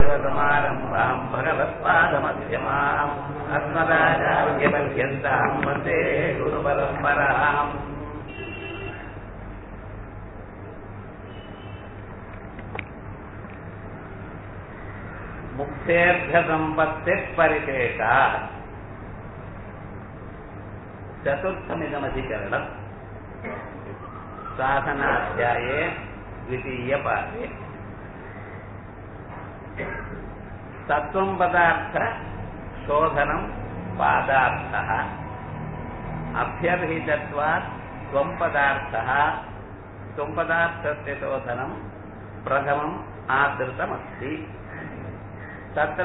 समारम्भाम् भगवत्पादमध्यमाम् अस्मदाचार्यपर्यन्ताम् वन्दे गुरुपरम्पराम् मुक्तेऽर्घसम्पत्तिः परिशेषात् चतुर्थमिदमधिकरणम् साधनाध्याये द्वितीयपादे तत्त्वम् पदार्थ शोधनम् पादार्थः अभ्यर्हितत्वात् त्वम् पदार्थः त्वम् पदार्थस्य शोधनम् प्रथमम् आदृतमस्ति तत्र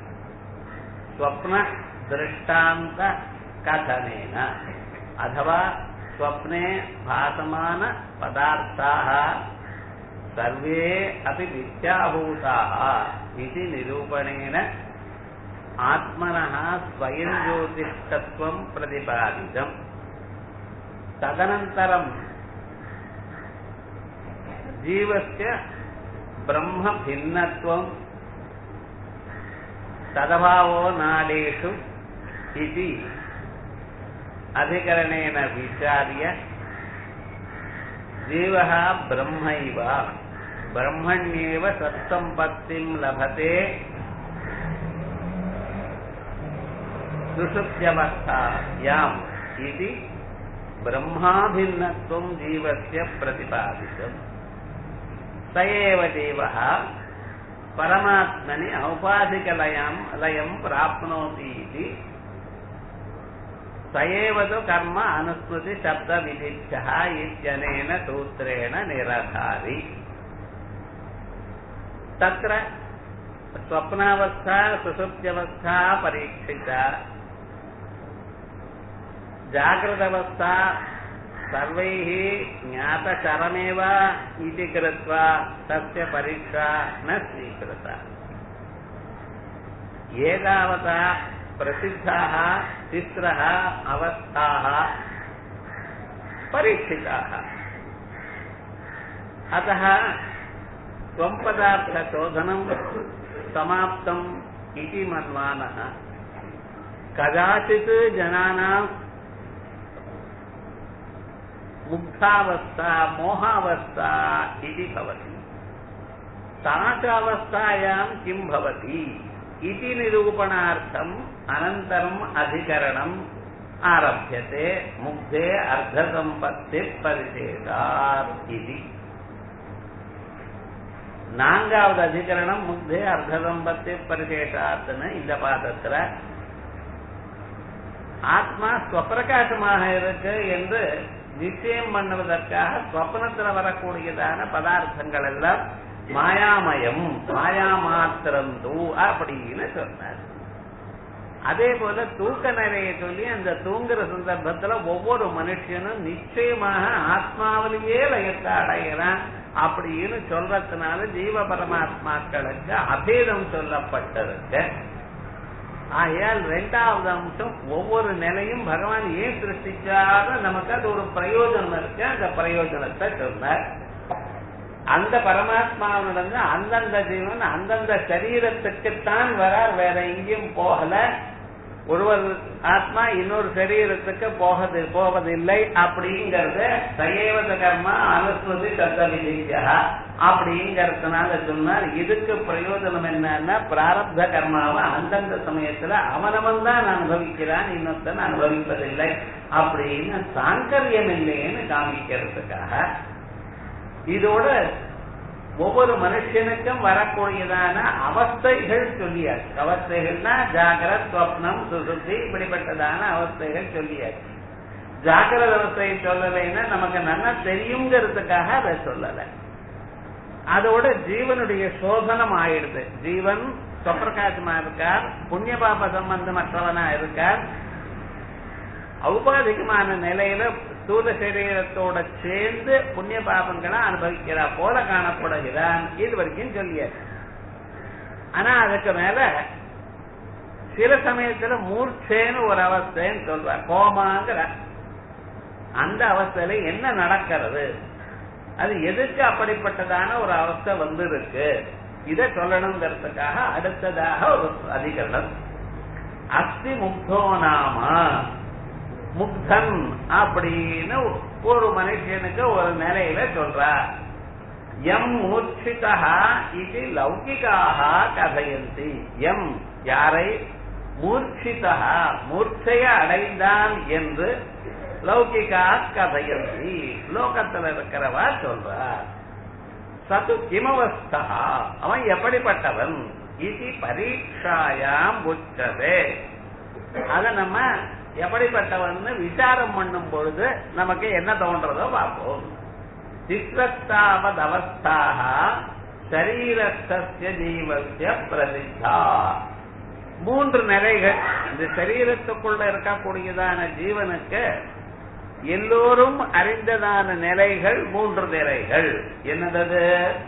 स्वप्नदृष्टान्तकथनेन अथवा स्वप्ने भासमानपदार्थाः सर्वे अपि मिथ्याभूताः इति निरूपणेन आत्मनः स्वयं ज्योतिष्ठत्वं प्रतिपादितम् तदनन्तरं जीवस्य ब्रह्मभिन्नत्वं तदभावो नाडेषु इति अधिकरणेन विचार्य जीवः ब्रह्मैव ब्रह्मण्येव सत्सम्पत्तिं लभते सुषुप्त्यवस्थायाम् इति ब्रह्माभिन्नत्वं जीवस्य प्रतिपादितम् स एव जीवः परमात्मनि औपाधिकलयं लयं प्राप्नोति इति स एव तु कर्म अनुस्मृतिशब्दविधिभ्यः इत्यनेन सूत्रेण निरधारि तत्र स्वप्नावस्था सुषुप्त्यवस्था परीक्षिता जागृतवस्था सर्वैः ज्ञातचरमेव इति कृत्वा तस्य परीक्षा न स्वीकृता एतावता प्रसिद्धाः तिस्रः अवस्थाः परीक्षिताः अतः त्वं पदार्थशोधनं समाप्तम् इति मन्वानः कदाचित् जनानां मुग्धावस्था मोहावस्था इति भवति तासावस्थायां किं भवति इति निरूपणार्थम् अनन्तरम् अधिकरणम् आरभ्यते मुग्धे अर्धसम्पत्तिः परिशेषात् इति நான்காவது அதிகரணம் முக்தே அர்த்தசம்பத்தி பரிசேஷாத்துன்னு இந்த பாதத்துல ஆத்மா ஸ்வப்பிரகாசமாக இருக்கு என்று நிச்சயம் பண்ணுவதற்காக ஸ்வப்னத்துல வரக்கூடியதான பதார்த்தங்கள் எல்லாம் மாயாமயம் மாயா மாத்திரம் தூ அப்படின்னு சொன்னார் அதே போல தூக்க நிறைய சொல்லி அந்த தூங்குற சந்தர்ப்பத்துல ஒவ்வொரு மனுஷனும் நிச்சயமாக ஆத்மாவிலேயே லயத்தை அடைகிறான் அப்படின்னு சொல்றதுனால ஜீவ பரமாத்மாக்களுக்கு அபேதம் சொல்லப்பட்டிருக்கு ஆகையால் ரெண்டாவது அம்சம் ஒவ்வொரு நிலையும் பகவான் ஏன் சிருஷ்டிச்சாலும் நமக்கு அது ஒரு பிரயோஜனம் இருக்கு அந்த பிரயோஜனத்தை சொன்னார் அந்த பரமாத்மாவிலிருந்து அந்தந்த ஜீவன் அந்தந்த சரீரத்துக்குத்தான் வரார் வேற எங்கேயும் போகல ஒருவர் ஆத்மா இன்னொரு சரீரத்துக்கு போகது போவதில்லை அப்படிங்கறது சயேவத கர்மா அனுஸ்மதி சத்த விதிக்கா அப்படிங்கறதுனால சொன்னார் இதுக்கு பிரயோஜனம் என்னன்னா பிராரப்த கர்மாவை அந்தந்த சமயத்துல அவனவன் தான் அனுபவிக்கிறான் இன்னொருத்தன் அனுபவிப்பதில்லை அப்படின்னு சாங்கரியம் இல்லைன்னு காமிக்கிறதுக்காக இதோட ஒவ்வொரு மனுஷனுக்கும் வரக்கூடியதான அவஸ்தைகள் சொல்லியாச்சு அவஸ்தைகள்னா ஜாகிரத் ஸ்வப்னம் சுசுத்தி இப்படிப்பட்டதான அவஸ்தைகள் சொல்லியாச்சு ஜாகிரத அவஸ்தையை சொல்லலைன்னா நமக்கு நல்லா தெரியுங்கிறதுக்காக அதை சொல்லலை அதோட ஜீவனுடைய சோதனம் ஆயிடுது ஜீவன் சொப்பிரகாசமா இருக்கார் புண்ணிய பாப சம்பந்தமற்றவனா இருக்கார் ஔபாதிகமான நிலையில ஸ்தூல சரீரத்தோட சேர்ந்து புண்ணிய பாபங்களை அனுபவிக்கிறா போல காணப்படுகிறான் இது வரைக்கும் சொல்லியாச்சு ஆனா அதுக்கு மேல சில சமயத்துல மூர்ச்சேன்னு ஒரு அவஸ்தைன்னு சொல்ற கோமாங்கிற அந்த அவஸ்தையில என்ன நடக்கிறது அது எதுக்கு அப்படிப்பட்டதான ஒரு அவஸ்தை வந்திருக்கு இதை சொல்லணுங்கிறதுக்காக அடுத்ததாக ஒரு அதிகரணம் அஸ்தி முக்தோ நாம முக்தன் அப்படின்னு ஒரு மனுஷனுக்கு ஒரு நிலையில சொல்றார் எம் மூர்ச்சிதா இது லௌகிகாக கதையந்தி எம் யாரை மூர்ச்சிதா மூர்ச்சைய அடைந்தான் என்று லௌகிகா கதையந்தி லோகத்துல இருக்கிறவா சொல்றார் சது கிமவஸ்தா அவன் எப்படிப்பட்டவன் இது பரீட்சாயாம் உச்சதே அத நம்ம எப்படிப்பட்டவன் விசாரம் பண்ணும் பொழுது நமக்கு என்ன தோன்றதோ பார்ப்போம் திஸ்ரத்தாவத் அவஸ்தாக சரீரஸ்ய ஜீவசிய பிரசித்தா மூன்று நிலைகள் இந்த சரீரத்துக்குள்ள இருக்கக்கூடியதான ஜீவனுக்கு எல்லோரும் அறிந்ததான நிலைகள் மூன்று நிலைகள் என்னது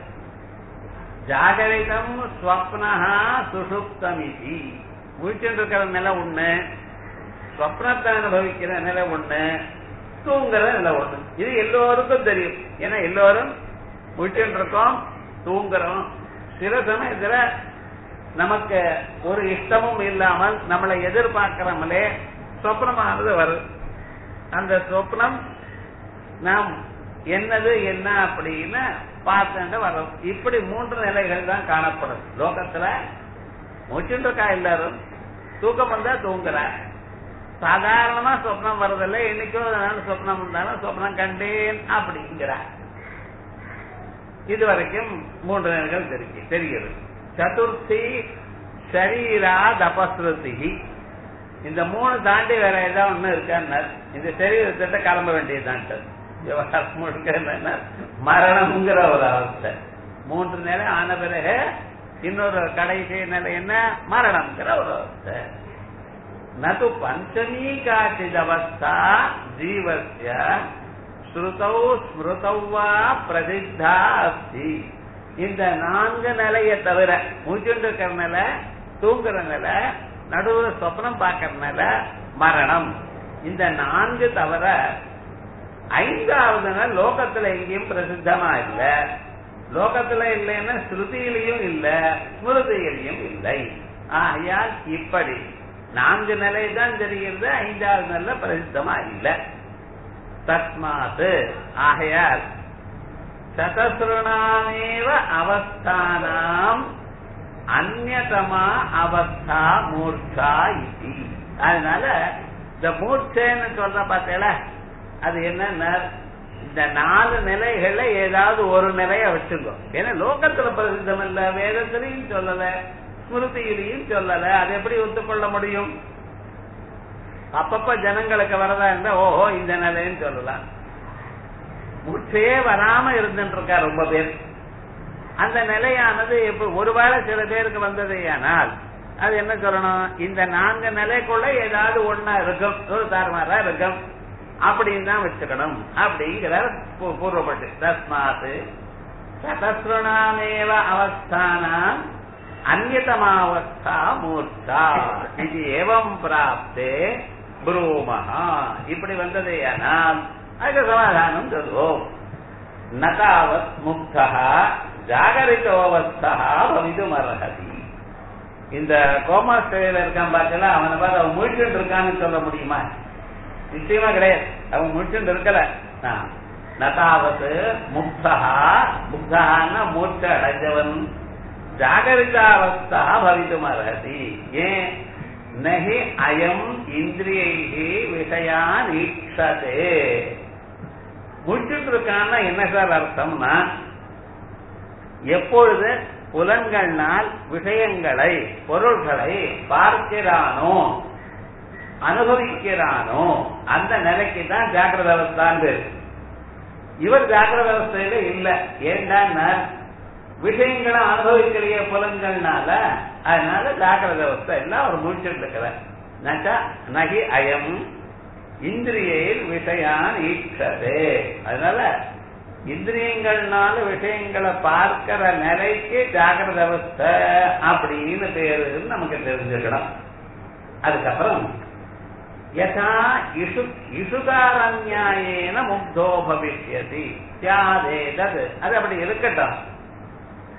ஜாகரிதம் ஸ்வப்னஹா சுசுப்தம் இது முழிச்சுட்டு இருக்கிற நிலை ஒண்ணு ஸ்வப்னத்தை அனுபவிக்கிற நிலை ஒண்ணு தூங்குற நிலை ஒண்ணு இது எல்லோருக்கும் தெரியும் ஏன்னா எல்லோரும் முழிச்சுட்டு இருக்கோம் தூங்குறோம் சில சமயத்துல நமக்கு ஒரு இஷ்டமும் இல்லாமல் நம்மளை எதிர்பார்க்கிறோமலே சொப்னமானது வரும் அந்த சொப்னம் நாம் என்னது என்ன அப்படின்னு பார்த்துட்டு வரோம் இப்படி மூன்று நிலைகள் தான் காணப்படும் லோகத்துல மூச்சுட்டு இருக்கா எல்லாரும் தூக்கம் வந்தா தூங்குற சாதாரணமா சொப்னம் வருதில்ல என்னைக்கோ சொப்னம் வந்தாலும் சொப்னம் கண்டேன் அப்படிங்கிற இதுவரைக்கும் மூன்று நிலைகள் தெரியும் தெரிகிறது சதுர்த்தி ஷரீரா தபஸ்ருதி இந்த மூணு தாண்டி வேற ஏதாவது ஒண்ணு இருக்கான்னு இந்த சரீரத்திட்ட கிளம்ப வேண்டியதுதான் விவகாரம் முழுக்க என்னன்னா மரணம்ங்கிற ஒரு அவஸ்தை மூன்று நிலை ஆன பிறகு இன்னொரு கடைசி நிலை என்ன மரணம்ங்கிற ஒரு அவஸ்தை நது பஞ்சமீ காச்சித் அவஸ்தா ஜீவசிய ஸ்ருதௌ ஸ்மிருதௌ வா பிரசித்தா அஸ்தி இந்த நான்கு நிலையை தவிர மூச்சுண்டு இருக்கிற நிலை தூங்குற நிலை நடுவுல சொப்னம் பார்க்கறதுனால மரணம் இந்த நான்கு தவிர ஐந்தாவது நாள் லோகத்துல எங்கேயும் பிரசித்தமா இல்ல லோகத்துல இல்லைன்னா ஸ்ருதியிலையும் இல்ல ஸ்மிருதியிலையும் இல்லை ஆகையால் இப்படி நான்கு நிலை தான் தெரிகிறது ஐந்தாவது நல்ல பிரசித்தமா இல்ல தஸ்மாத் ஆகையால் சதசிருணாமேவ அவஸ்தானாம் அந்நதமா அவஸ்தா மூர்ச்சா இது அதனால இந்த மூர்ச்சைன்னு சொல்ற பார்த்தேல அது என்னன்னா இந்த நாலு நிலைகள்ல ஏதாவது ஒரு நிலைய வச்சுக்கோ ஏன்னா லோகத்துல பிரசித்தம் இல்ல வேதத்திலையும் சொல்லல ஸ்மிருதியிலையும் சொல்லல அது எப்படி ஒத்துக்கொள்ள முடியும் அப்பப்ப ஜனங்களுக்கு வரதா இருந்தா ஓஹோ இந்த நிலைன்னு சொல்லலாம் மூச்சையே வராம இருந்துட்டு இருக்கா ரொம்ப பேர் அந்த நிலையானது இப்ப ஒருவேளை சில பேருக்கு வந்தது ஆனால் அது என்ன சொல்லணும் இந்த நான்கு நிலைக்குள்ள ஏதாவது ஒண்ணா இருக்கும் ஒரு தார்மாரா இருக்கும் அப்படின்னு தான் வச்சுக்கணும் அப்படிங்கிற பூர்வப்பட்டு தஸ்மாத் சதஸ்ருணாமேவ அவஸ்தானாம் அந்நதமாவஸ்தா மூர்ச்சா இது ஏவம் பிராப்தே புரூமஹா இப்படி வந்ததே ஆனால் அதுக்கு சமாதானம் சொல்லுவோம் நதாவத் முக்தா ஜாகரிதோவஸ்தா பவிதும் அர்ஹதி இந்த கோமா ஸ்டேல இருக்கான் பார்த்தல அவனை பார்த்து அவன் முழிச்சுட்டு இருக்கான்னு சொல்ல முடியுமா நிச்சயமா கிடையாது அவன் முழிச்சுட்டு இருக்கல நதாவது முக்தா முக்தான்னா மூர்ச்ச அடைஞ்சவன் ஜாகரிதாவஸ்தா பவிதும் அர்ஹதி ஏன் நகி அயம் இந்திரியை விஷயான் ஈட்சதே முடிச்சுட்டு இருக்கான்னா என்ன சார் அர்த்தம்னா எப்பொழுது புலன்கள்னால் விஷயங்களை பொருள்களை பார்க்கிறானோ அனுபவிக்கிறானோ அந்த நிலைக்கு தான் ஜாக்கிரத அவஸ்தான் இவர் ஜாக்கிரத அவஸ்தையில இல்ல ஏன்னா விஷயங்களை அனுபவிக்கிற புலன்கள்னால அதனால ஜாக்கிரத அவஸ்தை எல்லாம் அவர் முடிச்சுட்டு இருக்கிற நகி அயம் இந்திரியில் விஷயான் ஈக்ஷதே அதனால இந்திரியங்கள்னால விஷயங்களை பார்க்கிற நிலைக்கு ஜாகிரத அவஸ்தை அப்படின்னு பேருன்னு நமக்கு தெரிஞ்சுக்கணும் அதுக்கப்புறம் யதா இசு இசுகாரண்யாயேன முக்தோ பவிஷ்யதி சியாதேதது அது அப்படி இருக்கட்டும்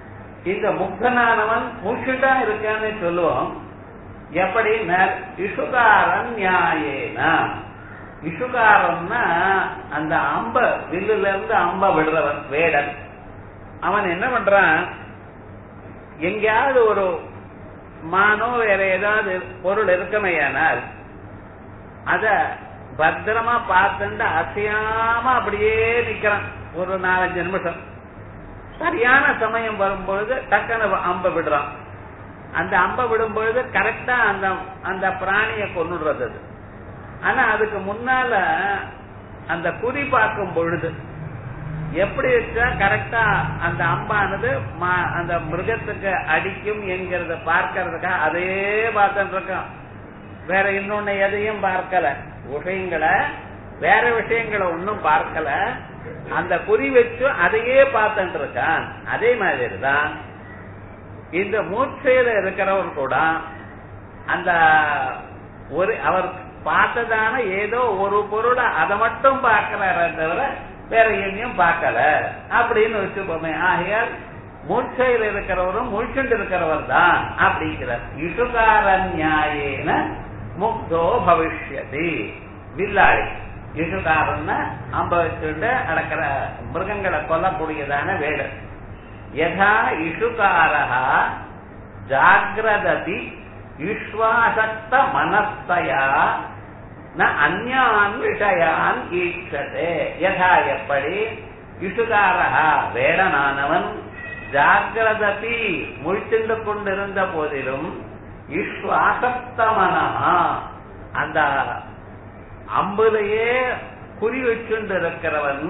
இந்த முக்தனானவன் முழுஷுட்டா இருக்கான்னு சொல்லுவோம் எப்படி இசுகாரன் நியாயேனா இசுகாரம்னா அந்த அம்ப வில்லுல இருந்து அம்ப விடுறவன் வேடன் அவன் என்ன பண்றான் எங்கேயாவது ஒரு மானோ வேற ஏதாவது பொருள் இருக்கமையானால் அத பத்திரமா பார்த்துட்டு அசையாம அப்படியே நிக்கிறான் ஒரு நாலஞ்சு நிமிஷம் சரியான சமயம் வரும்பொழுது டக்குன்னு அம்ப விடுறான் அந்த அம்ப விடும் பொழுது கரெக்டா அந்த அந்த பிராணிய கொண்டுடுறது அது ஆனா அதுக்கு முன்னால அந்த குறி பார்க்கும் பொழுது எப்படி வச்சா கரெக்டா அந்த அம்பானது அந்த மிருகத்துக்கு அடிக்கும் என்கிறத பார்க்கறதுக்காக அதே பார்த்துட்டு இருக்கான் வேற இன்னொன்னு எதையும் பார்க்கல விஷயங்களை வேற விஷயங்களை ஒன்னும் பார்க்கல அந்த குறி வச்சு அதையே பார்த்துட்டு இருக்கான் அதே மாதிரி தான் இந்த மூச்சையில இருக்கிறவர் கூட அந்த ஒரு அவர் பார்த்ததான ஏதோ ஒரு பொருளை அதை மட்டும் பார்க்கிறார தவிர வேற எங்கேயும் பார்க்கல அப்படின்னு வச்சுப்போமே ஆகையால் மூச்சையில் இருக்கிறவரும் முழிச்சுட்டு இருக்கிறவர் தான் அப்படிங்கிறார் இசுகார நியாயேன முக்தோ பவிஷ்யதி வில்லாளி இசுகாரன்னா அம்ப வச்சுட்டு நடக்கிற மிருகங்களை கொல்லக்கூடியதான வேடு யதா இசுகாரா ஜாகிரததி விஸ்வாசக்த மனஸ்தயா ந அந்யான் விஷயான் ஈட்சதே யதா எப்படி இசுகாரா வேடனானவன் ஜாகிரததி முழிச்சுண்டு கொண்டிருந்த போதிலும் விஸ்வாசக்தமனா அந்த அம்புலையே குறி வச்சுண்டு இருக்கிறவன்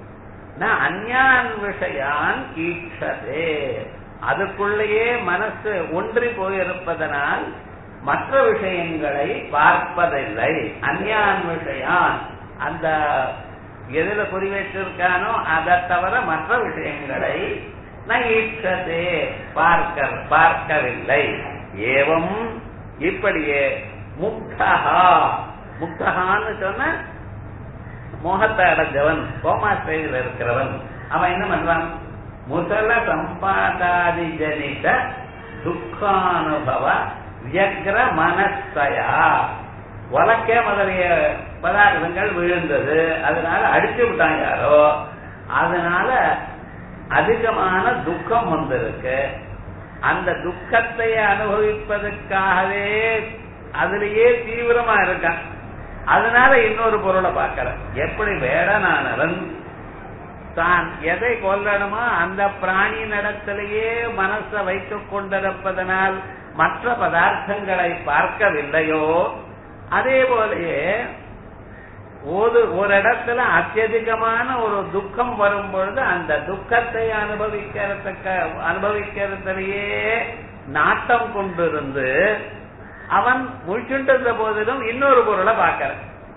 அந்யான் விஷயான் ஈட்சதே அதுக்குள்ளேயே மனசு ஒன்றி போயிருப்பதனால் மற்ற விஷயங்களை பார்ப்பதில்லை அந்யான் விஷயான் அந்த எதுல குறி வச்சிருக்கானோ அதை தவிர மற்ற விஷயங்களை ஈட்சதே பார்க்க பார்க்கவில்லை ஏவம் இப்படியே முக்தகா முக்தகான்னு சொன்ன மோகத்தை அடைஞ்சவன் கோமாஸ்திரையில் இருக்கிறவன் அவன் என்ன பண்றான் முதல சம்பாதாதி ஜனித துக்கானுபவ வியக்ர மனசயா உலக்கே முதலிய பதார்த்தங்கள் விழுந்தது அதனால அடிச்சு விட்டான் யாரோ அதனால அதிகமான துக்கம் வந்திருக்கு அந்த துக்கத்தை அனுபவிப்பதற்காகவே அதுலயே தீவிரமா இருக்கான் அதனால இன்னொரு பொருளை பார்க்கற எப்படி வேடனானவன் தான் எதை கொல்லணுமோ அந்த பிராணி நடத்திலேயே மனசை வைத்துக் கொண்டிருப்பதனால் மற்ற பதார்த்தங்களை பார்க்கவில்லையோ அதே போலயே ஒரு ஒரு இடத்துல அத்தியதிகமான ஒரு துக்கம் வரும் பொழுது அந்த துக்கத்தை அனுபவிக்கிறதுக்கு அனுபவிக்கிறதுலயே நாட்டம் கொண்டிருந்து அவன் முழிச்சுட்டு போதிலும் இன்னொரு பொருளை பார்க்கற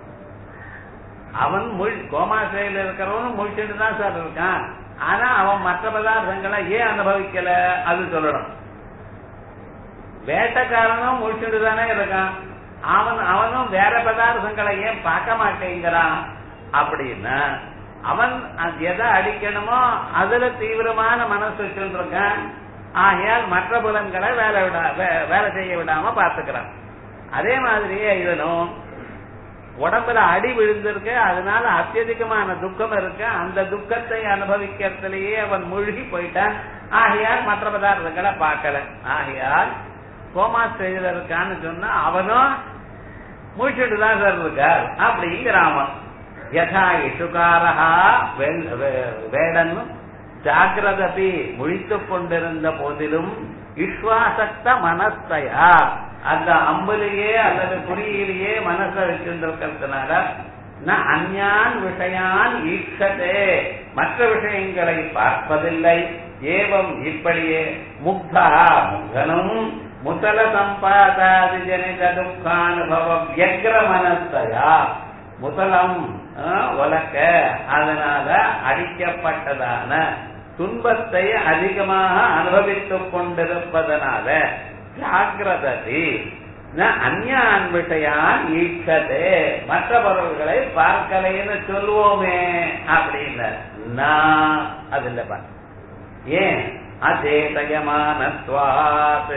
அவன் முழி கோமாசையில் இருக்கிறவனும் முழிச்சுட்டு தான் சார் இருக்கான் ஆனா அவன் மற்ற பதார்த்தங்களை ஏன் அனுபவிக்கல அது சொல்லணும் வேட்டக்காரனும் முழிச்சுட்டு தானே இருக்கான் அவன் அவனும் வேற பதார்த்தங்களை ஏன் பார்க்க மாட்டேங்கிறான் அப்படின்னா அவன் எதை அடிக்கணுமோ அதுல தீவிரமான மனசு வச்சுட்டு இருக்கான் ஆகையால் மற்ற புலன்களை வேலை விடா வேலை செய்ய விடாம பார்த்துக்கிறான் அதே மாதிரியே இவனும் உடம்புல அடி விழுந்திருக்கு அதனால அத்தியதிகமான துக்கம் இருக்கு அந்த துக்கத்தை அனுபவிக்கிறதுலயே அவன் மூழ்கி போயிட்டான் ஆகையால் மற்ற பதார்த்தங்களை பார்க்கல ஆகையால் கோமா ஸ்டேஜில் இருக்கான்னு சொன்னா அவனும் மூச்சுட்டு தான் சார் இருக்கார் அப்படிங்கிறான் அவன் யதா இசுகாரா வேடன் ஜாகிரதபி முழித்துக் கொண்டிருந்த போதிலும் விஸ்வாசக்த மனஸ்தயா அந்த அம்புலேயே அல்லது குறியிலேயே மனசை வச்சிருந்திருக்கிறதுனால அந்யான் விஷயான் ஈட்சதே மற்ற விஷயங்களை பார்ப்பதில்லை ஏவம் இப்படியே முக்தா முகனும் முதல சம்பாதாதி ஜனித துக்கானுபவ வியக்ர மனஸ்தயா முதலம் உலக்க அதனால அடிக்கப்பட்டதான துன்பத்தை அதிகமாக அனுபவித்துக் கொண்டிருப்பதனால ஜாகிரதி அந்யான் விஷயான் ஈட்சதே மற்ற பொருள்களை பார்க்கலைன்னு சொல்லுவோமே அப்படின்னு அது இல்லப்பா ஏன் அச்சேதயமானத்வாத்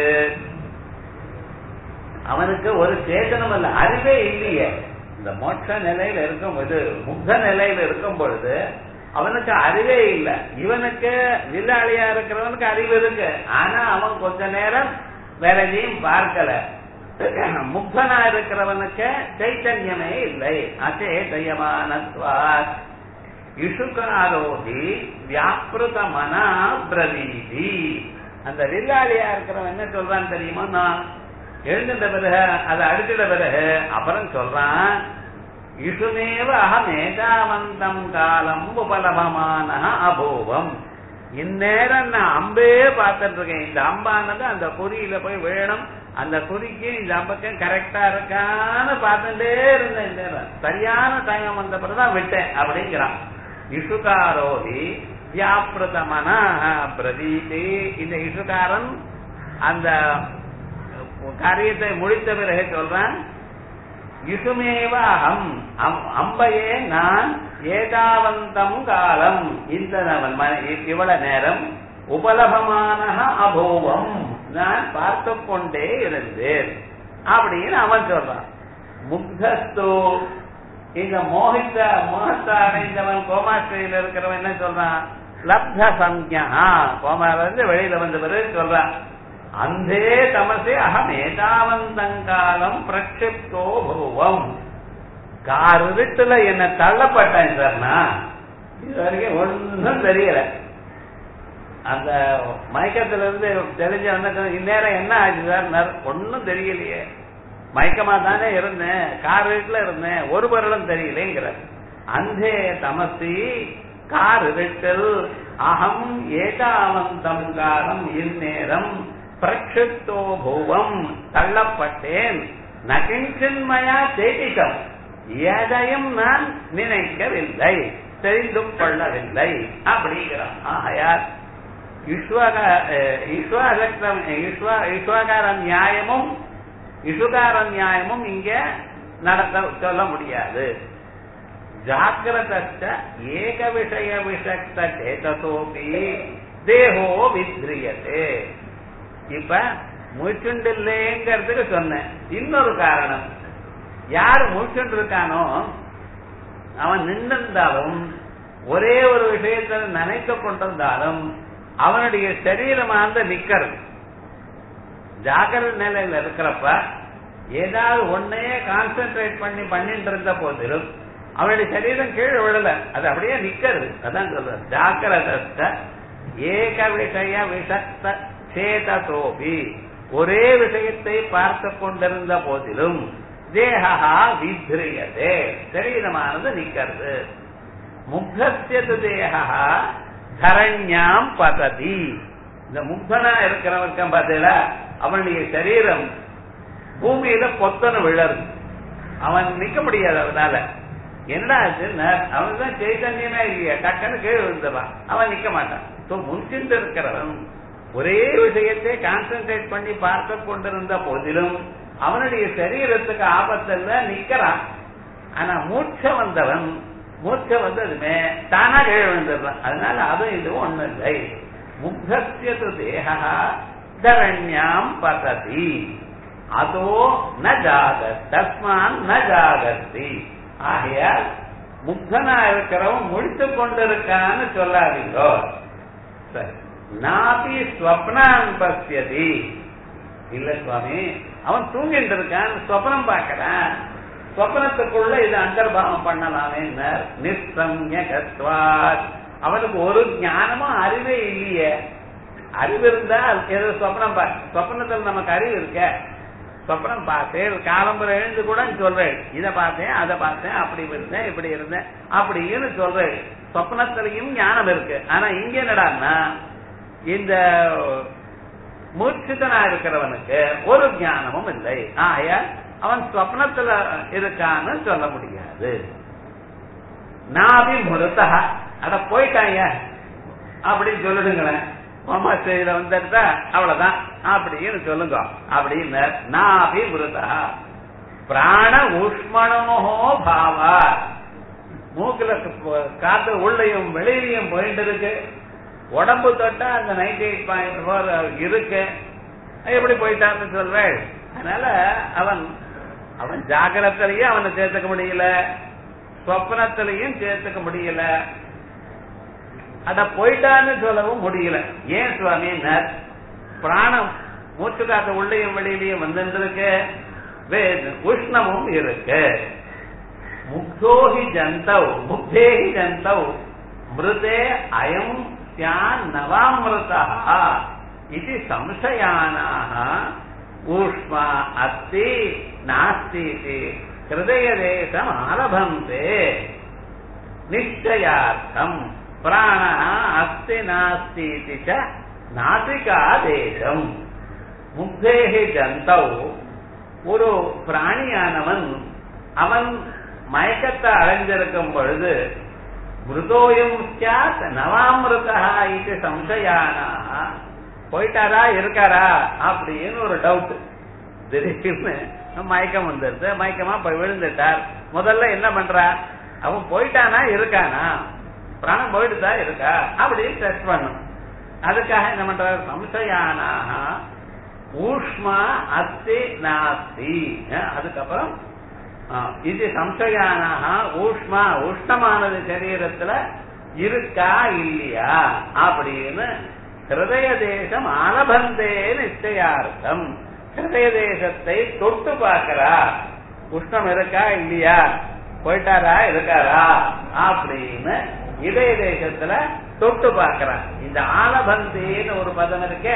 அவனுக்கு ஒரு சேதனம் அல்ல அறிவே இல்லையே இந்த மோட்ச நிலையில இருக்கும் இது முக்த நிலையில இருக்கும் பொழுது அவனுக்கு அறிவே இல்லை இவனுக்கு வில்லாளியா இருக்கிறவனுக்கு அறிவு இருக்கு ஆனா அவன் கொஞ்ச நேரம் வேற எதையும் பார்க்கல முக்தனா இருக்கிறவனுக்கு சைத்தன்யமே இல்லை அச்சேதயமானத்வாத் இசுகாரோகி வியாபிருத மனா பிரதீதி அந்த வில்லாளியா இருக்கிறவன் என்ன சொல்றான் தெரியுமா நான் எழுந்துட்ட பிறகு அதை அடிச்சிட்ட பிறகு அப்புறம் சொல்றான் இசுமேவ அகம் ஏதாவந்தம் காலம் உபலபமான அபூவம் இந்நேரம் நான் அம்பே பார்த்துட்டு இருக்கேன் இந்த அம்பானது அந்த குறியில போய் விழணும் அந்த குறிக்கு இந்த அம்பக்கம் கரெக்டா இருக்கான்னு பார்த்துட்டே இருந்தேன் இந்த நேரம் சரியான டைம் வந்த பிறகுதான் விட்டேன் அப்படிங்கிறான் இசுகாரோகி வியாபிருதமன பிரதீதி இந்த இசுகாரன் அந்த காரியத்தை முடித்த பிறகு சொல்றான் இசுமேவ அகம் அம்பையே நான் ஏதாவந்தம் காலம் இந்த இவ்வளவு நேரம் உபலபமான அபோவம் நான் பார்த்து கொண்டே இருந்தேன் அப்படின்னு அவன் சொல்றான் முக்தஸ்தோ இந்த மோகித்த மோகத்தை அடைந்தவன் கோமாஸ்திரியில இருக்கிறவன் என்ன சொல்றான் லப்த சம்யா கோமால இருந்து வெளியில வந்த பிறகு சொல்றான் அந்தே தமசே அகம் ஏதாவந்தங்காலம் பிரட்சிப்தோ பூவம் காருட்டுல என்ன தள்ளப்பட்டேன் சார்னா இது வரைக்கும் ஒன்றும் தெரியல அந்த மயக்கத்துல இருந்து தெரிஞ்ச வந்த இந்நேரம் என்ன ஆச்சு சார் ஒன்னும் தெரியலையே மயக்கமா தானே இருந்தேன் கார் வீட்டுல இருந்தேன் ஒரு பொருளும் தெரியலேங்கிற அந்தே தமசி கார் இருட்டில் அகம் ஏதாவந்தம் காலம் இந்நேரம் பிரக்ஷிப்தோ பூவம் தள்ளப்பட்டேன் நகிஞ்சின்மயா சேட்டிகம் எதையும் நான் நினைக்கவில்லை தெரிந்து கொள்ளவில்லை அப்படிங்கிறான் ஆகையார் ஈஸ்வகார நியாயமும் இசுகார நியாயமும் இங்க நடத்த சொல்ல முடியாது ஜாகிரத ஏக விஷய விஷக்த சேதசோபி தேகோ வித்ரியதே இப்ப முழிச்சுண்டு இல்லைங்கிறதுக்கு சொன்னேன் இன்னொரு காரணம் யார் முழிச்சுண்டு இருக்கானோ அவன் நின்றிருந்தாலும் ஒரே ஒரு விஷயத்தில் நினைத்து கொண்டிருந்தாலும் அவனுடைய சரீரமானது நிக்கிறது ஜாகிரத நிலையில இருக்கிறப்ப ஏதாவது ஒன்னையே கான்சென்ட்ரேட் பண்ணி பண்ணிட்டு இருந்த போதிலும் அவனுடைய சரீரம் கீழே விழல அது அப்படியே நிக்கிறது அதான் சொல்ற ஜாக்கிரத ஏக விஷய விஷக்த சேதசோபி ஒரே விஷயத்தை பார்த்து கொண்டிருந்த போதிலும் தேகா வித்ரியதே சரீரமானது நிக்கிறது முக்தசியது தேகா தரண்யாம் பததி இந்த முக்தனா இருக்கிறவன் பார்த்தீங்களா அவனுடைய சரீரம் பூமியில பொத்தன விழரு அவன் நிக்க முடியாது அதனால என்ன ஆச்சுன்னா அவனுக்கு தான் சைத்தன்யமே இல்லையா டக்குன்னு கீழே விழுந்துடுறான் அவன் நிக்க மாட்டான் முன்சிந்து இருக்கிறவன் ஒரே விஷயத்தை கான்சென்ட்ரேட் பண்ணி பார்த்து கொண்டிருந்த போதிலும் அவனுடைய சரீரத்துக்கு ஆபத்துல நிக்கிறான் ஆனா மூச்ச வந்தவன் மூச்ச வந்ததுமே தானா கீழே விழுந்துடுறான் அதனால அதுவும் இதுவும் ஒண்ணு இல்லை முக்தசியது தேகா தரண்யாம் பததி அதோ ந ஜாகத் தஸ்மான் ந ஜாகத்தி ஆகையால் முக்தனா இருக்கிறவன் முடித்து கொண்டிருக்கான்னு சொல்லாதீங்கோ சரி நாபி ஸ்வப்னான் பசியதி இல்ல சுவாமி அவன் தூங்கிட்டு இருக்கான் ஸ்வப்னம் பார்க்கறான் ஸ்வப்னத்துக்குள்ள இது அந்தர்பாவம் பண்ணலாமே நிசம்யகத்வாத் அவனுக்கு ஒரு ஞானமும் அறிவே இல்லையே அறிவு இருந்தால் ஏதோ சொப்னம் சொப்னத்தில் நமக்கு அறிவு இருக்க சொப்னம் பார்த்தேன் காலம்புரை எழுந்து கூட சொல்றேன் இதை பார்த்தேன் அதை பார்த்தேன் அப்படி இருந்தேன் இப்படி இருந்தேன் அப்படின்னு சொல்றேன் சொப்னத்திலையும் ஞானம் இருக்கு ஆனா இங்க என்னடான்னா இந்த மூர்ச்சிதனா இருக்கிறவனுக்கு ஒரு ஞானமும் இல்லை ஆய அவன் சொப்னத்துல இருக்கான்னு சொல்ல முடியாது நாபி முருத்தா அட போயிட்டாங்க அப்படின்னு சொல்லிடுங்களேன் மாமா செய்தியில வந்துட்டா அவ்வளவுதான் அப்படின்னு சொல்லுங்க அப்படின்னு நாபி முருதா பிராண உஷ்மணோஹோ பாவா மூக்குல காத்து உள்ளையும் வெளியிலையும் போயிட்டு இருக்கு உடம்பு தொட்டா அந்த நைன்டி எயிட் பாயிண்ட் ஃபோர் இருக்கு எப்படி போயிட்டான்னு சொல்றேன் அதனால அவன் அவன் ஜாகிரத்திலையும் அவனை சேர்த்துக்க முடியல சொப்னத்திலையும் சேர்த்துக்க முடியல அத போயிட்டான்னு சொல்லவும் முடியல ஏன் சுவாமி பிராணம் மூச்சு காத்து உள்ளேயும் வெளியிலையும் வந்துருக்கு உஷ்ணமும் இருக்கு முக்தோஹி ஜந்தவ் முக்தேஹி ஜந்தவ் மிருதே அயம் சியான் நவாமிருதா இது சம்சயானாக ஊஷ்மா அஸ்தி நாஸ்தி ஹிருதயதேசம் ஆரபந்தே நிச்சயார்த்தம் பிராண அஸ்தி நாஸ்தி நாசிகாதேசம் முக்தேகி ஜந்தவ் ஒரு பிராணியானவன் அவன் மயக்கத்தை அடைஞ்சிருக்கும் பொழுது மிருதோயம் சாத் நவாமிருதா இது சம்சயானா போயிட்டாரா இருக்காரா அப்படின்னு ஒரு டவுட் திடீர்னு மயக்கம் வந்துருது மயக்கமா போய் விழுந்துட்டார் முதல்ல என்ன பண்றா அவன் போயிட்டானா இருக்கானா பிராணம் போயிட்டுதா இருக்கா அப்படின்னு டெஸ்ட் பண்ணும் அதுக்காக என்ன பண்றாரு சம்சயானாக ஊஷ்மா அஸ்தி நாஸ்தி அதுக்கப்புறம் இது சம்சயானாக ஊஷ்மா உஷ்ணமானது சரீரத்துல இருக்கா இல்லையா அப்படின்னு ஹிருதய தேசம் ஆலபந்தே நிச்சயார்த்தம் ஹிருதய தேசத்தை தொட்டு பார்க்கிறா உஷ்ணம் இருக்கா இல்லையா போயிட்டாரா இருக்காரா அப்படின்னு இதய தேசத்துல தொட்டு பார்க்கிறா இந்த ஆலபந்தேன்னு ஒரு பதம் இருக்க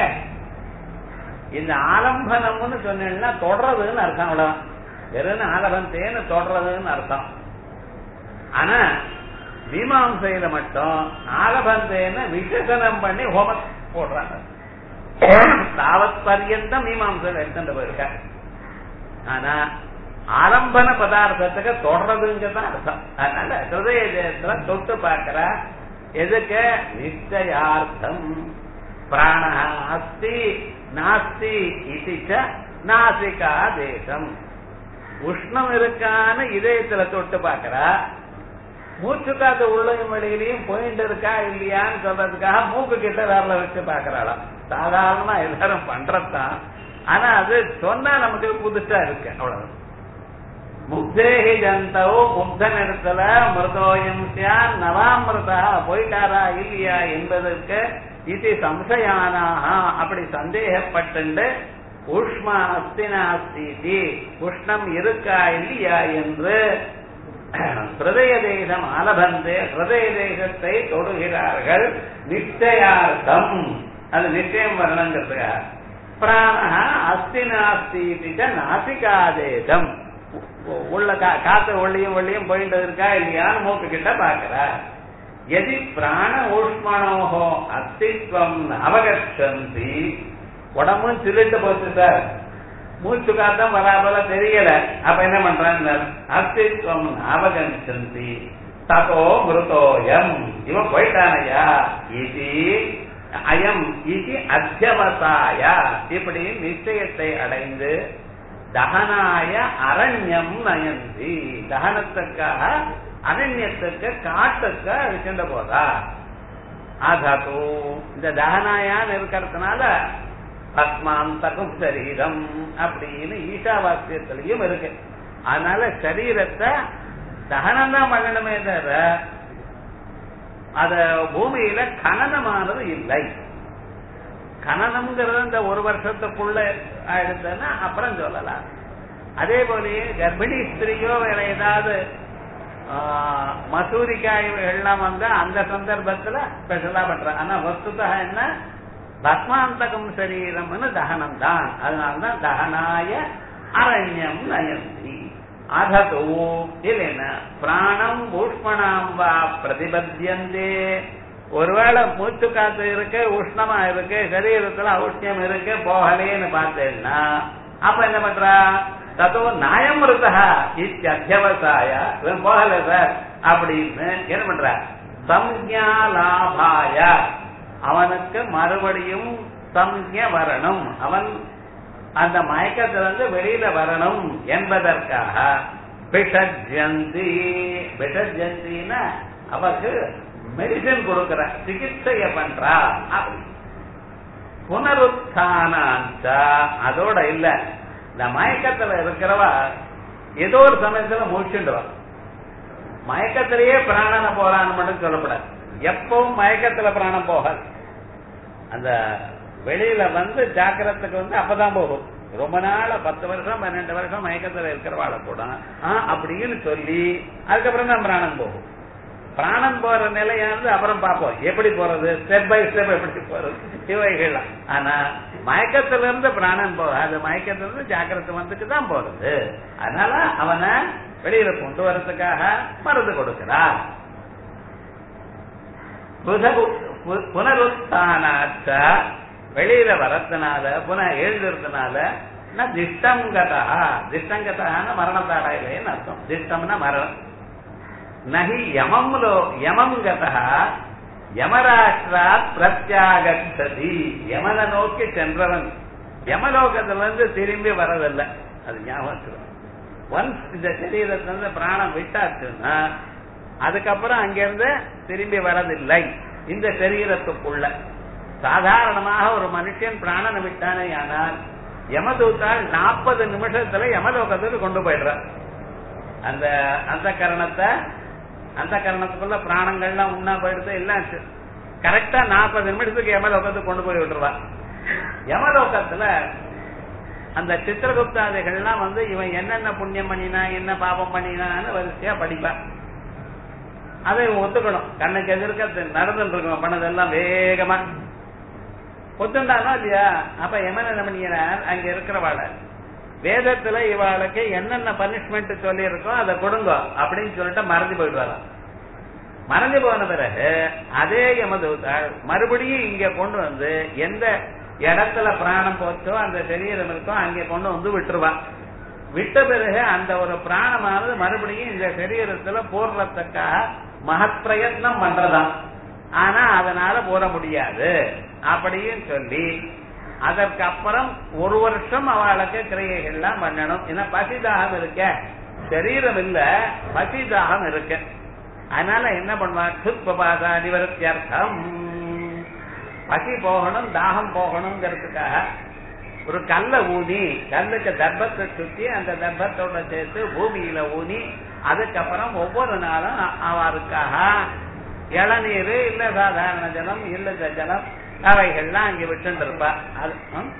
இந்த ஆலம்பனம்னு சொன்னா தொடர்றதுன்னு அர்த்தம் அவ்வளவுதான் வெறும் ஆலபந்தேன்னு தொடர்றதுன்னு அர்த்தம் ஆனா மீமாசையில மட்டும் ஆலபந்தேன்னு விசேஷனம் பண்ணி ஹோம போடுறாங்க தாவத் பர்யந்தம் மீமாசையில எடுத்துட்டு போயிருக்க ஆனா ஆலம்பன பதார்த்தத்துக்கு தொடர்றதுங்கிறது அர்த்தம் அதனால ஹிருதய தேசத்துல தொட்டு பார்க்கிற எதுக்கு நிச்சயார்த்தம் பிராண அஸ்தி நாஸ்தி இது நாசிகா தேசம் உஷ்ணம் இருக்கான்னு இதயத்துல தொட்டு பார்க்கிறா மூச்சு காத்து உள்ளையும் வெளியிலையும் போயிட்டு இருக்கா இல்லையான்னு சொல்றதுக்காக மூக்கு கிட்ட வேறல வச்சு பாக்குறாளாம் சாதாரணமா எல்லாரும் பண்றதுதான் ஆனா அது சொன்னா நமக்கு புதுசா இருக்கு அவ்வளவு முக்தேகி ஜந்தவோ முக்தன் இடத்துல மிருதோயம் சியான் நவாமிருதா போயிட்டாரா இல்லையா என்பதற்கு இது சம்சயானாக அப்படி சந்தேகப்பட்டு உஷ்மா அஸ்தினாஸ்தி உஷ்ணம் இருக்கா இல்லையா என்று ஹிருதய தேசம் ஆலபந்தே ஹிருதய தேசத்தை தொடுகிறார்கள் நிச்சயார்த்தம் அது நிச்சயம் வரணுங்கிறதுக்காக பிராண அஸ்தி நாஸ்தி நாசிகாதேசம் உள்ள காத்து ஒள்ளியும் ஒள்ளியும் போயிட்டு இருக்கா இல்லையான்னு மூக்கு கிட்ட பாக்குற எதி பிராண ஊஷ்மணோகோ அஸ்தித்வம் அவகச்சந்தி உடம்பும் சிலிட்டு போச்சு சார் மூச்சு காத்தம் வராபல தெரியல அப்ப என்ன பண்றாங்க அஸ்தித்வம் அவகச்சந்தி ததோ மிருதோயம் இவன் போயிட்டானையா இது அயம் இது அத்தியவசாய இப்படி நிச்சயத்தை அடைந்து தகனாய அரண்யம் நயந்தி தகனத்துக்காக அரண்யத்துக்கு காட்டுக்கு அழிச்சுட்டு போதா அதோ இந்த தகனாயான்னு இருக்கிறதுனால பத்மாந்தகம் சரீரம் அப்படின்னு ஈஷாவாக்கியத்திலையும் இருக்கு அதனால சரீரத்தை தகனம் தான் பண்ணணுமே தவிர அத பூமியில கனனமானது இல்லை கனனம்ங்கிறது இந்த ஒரு வருஷத்துக்குள்ள ஆயிடுதுன்னா அப்புறம் சொல்லலாம் அதே போலயே கர்ப்பிணி ஸ்திரியோ வேற ஏதாவது மசூரிக்காய் எல்லாம் வந்தா அந்த சந்தர்ப்பத்துல ஸ்பெஷலா பண்றாங்க ஆனா வஸ்துதா என்ன பத்மாந்தகம் சரீரம்னு தகனம் தான் அதனால்தான் தகனாய அரண்யம் நயந்தி அதோ இல்லைன்னா பிராணம் ஊஷ்மணாம் வா பிரதிபத்தியந்தே ஒருவேளை மூச்சு காத்து இருக்கு உஷ்ணமா இருக்கு சரீரத்துல ஔஷ்ணியம் இருக்கு போகலேன்னு பார்த்தேன்னா அப்ப என்ன பண்றா தத்தோ நாயம் இருக்கா இத்தியவசாய இவன் போகல சார் அப்படின்னு என்ன பண்ற சம்யா லாபாய அவனுக்கு மறுபடியும் சம்ய வரணும் அவன் அந்த மயக்கத்திலிருந்து வெளியில வரணும் என்பதற்காக பிஷஜந்தி பிஷஜந்தின்னா அவருக்கு மெடிசன் கொடுக்கற சிகிச்சைய பண்றா அப்படி புனருத்தானாந்த அதோட இல்ல இந்த மயக்கத்துல இருக்கிறவா ஏதோ ஒரு சமயத்துல முடிச்சுடுவா மயக்கத்திலேயே பிராணன போறான்னு மட்டும் சொல்லப்படாது எப்பவும் மயக்கத்துல பிராணம் போகாது அந்த வெளியில வந்து ஜாக்கிரத்துக்கு வந்து அப்பதான் போகும் ரொம்ப நாள பத்து வருஷம் பன்னெண்டு வருஷம் மயக்கத்துல இருக்கிறவாள கூட ஆஹ் அப்படின்னு சொல்லி அதுக்கப்புறம் தான் பிராணம் போகும் பிராணம் போற நிலையானது அப்புறம் பார்ப்போம் எப்படி போறது ஸ்டெப் பை ஸ்டெப் எப்படி போறது இவைகள் ஆனா மயக்கத்துல இருந்து பிராணம் போகாது மயக்கத்துல இருந்து ஜாக்கிரதை வந்துட்டு தான் போறது அதனால அவனை வெளியில கொண்டு வரதுக்காக மருந்து கொடுக்கிறார் புனருத்தானாச்ச வெளியில வரதுனால புன எழுதுறதுனால திஷ்டங்கதா திஷ்டங்கதான மரணத்தாடாயிலேன்னு அர்த்தம் திஷ்டம்னா மரணம் நகி யமம்லோ யமம் கதா யமராஷ்டிரா பிரத்யாகதி யமனை நோக்கி சென்றவன் யமலோகத்திலிருந்து திரும்பி வரதில்லை அது ஞாபகம் ஒன்ஸ் இந்த சரீரத்திலிருந்து பிராணம் விட்டாச்சுன்னா அதுக்கப்புறம் அங்கிருந்து திரும்பி வரதில்லை இந்த சரீரத்துக்குள்ள சாதாரணமாக ஒரு மனுஷன் பிராணனை விட்டானே ஆனால் யமதூத்தால் நாற்பது நிமிஷத்துல யமலோகத்துக்கு கொண்டு போயிடுறார் அந்த அந்த கரணத்தை அந்த கரணத்துக்குள்ள பிராணங்கள்லாம் உண்ணா போயிடுது எல்லாம் கரெக்டா நாற்பது நிமிஷத்துக்கு யமலோகத்துக்கு கொண்டு போய் விட்டுருவா யமலோகத்துல அந்த சித்திரகுப்தாதிகள்லாம் வந்து இவன் என்னென்ன புண்ணியம் பண்ணினா என்ன பாபம் பண்ணினான்னு வரிசையா படிப்பான் அதை ஒத்துக்கணும் கண்ணுக்கு எதிர்க்க நடந்துட்டு இருக்கணும் பண்ணதெல்லாம் வேகமா ஒத்துண்டானோ இல்லையா அப்ப எமன் என்ன பண்ணிக்கிறார் அங்க இருக்கிறவாள வேதத்துல இவாளுக்கு என்னென்ன பனிஷ்மெண்ட் சொல்லி இருக்கோ அதை கொடுங்க அப்படின்னு சொல்லிட்டு மறந்து போயிடுவாராம் மறந்து போன பிறகு அதே யமதூத்தாள் மறுபடியும் இங்க கொண்டு வந்து எந்த இடத்துல பிராணம் போச்சோ அந்த சரீரம் இருக்கோ அங்கே கொண்டு வந்து விட்டுருவா விட்ட பிறகு அந்த ஒரு பிராணமானது மறுபடியும் இந்த சரீரத்துல போடுறதுக்காக மகத் பிரயத்னம் பண்றதாம் ஆனா அதனால போட முடியாது அப்படின்னு சொல்லி அதற்கு அப்புறம் ஒரு வருஷம் அவளுக்கு கிரியைகள்லாம் பண்ணணும் ஏன்னா பசிதாகம் இருக்க சரீரம் இல்ல பசிதாகம் இருக்கு அதனால என்ன பண்ணுவா சுத்பபாதா நிவர்த்தியர்த்தம் பசி போகணும் தாகம் போகணுங்கிறதுக்காக ஒரு கல்ல ஊனி கல்லுக்கு தர்ப்பத்தை சுத்தி அந்த தர்ப்பத்தோட சேர்த்து பூமியில ஊனி அதுக்கப்புறம் ஒவ்வொரு நாளும் அவருக்காக இளநீர் இல்ல சாதாரண ஜலம் இல்ல ஜலம் அவைகள்லாம் அங்க விட்டு இருப்பா அது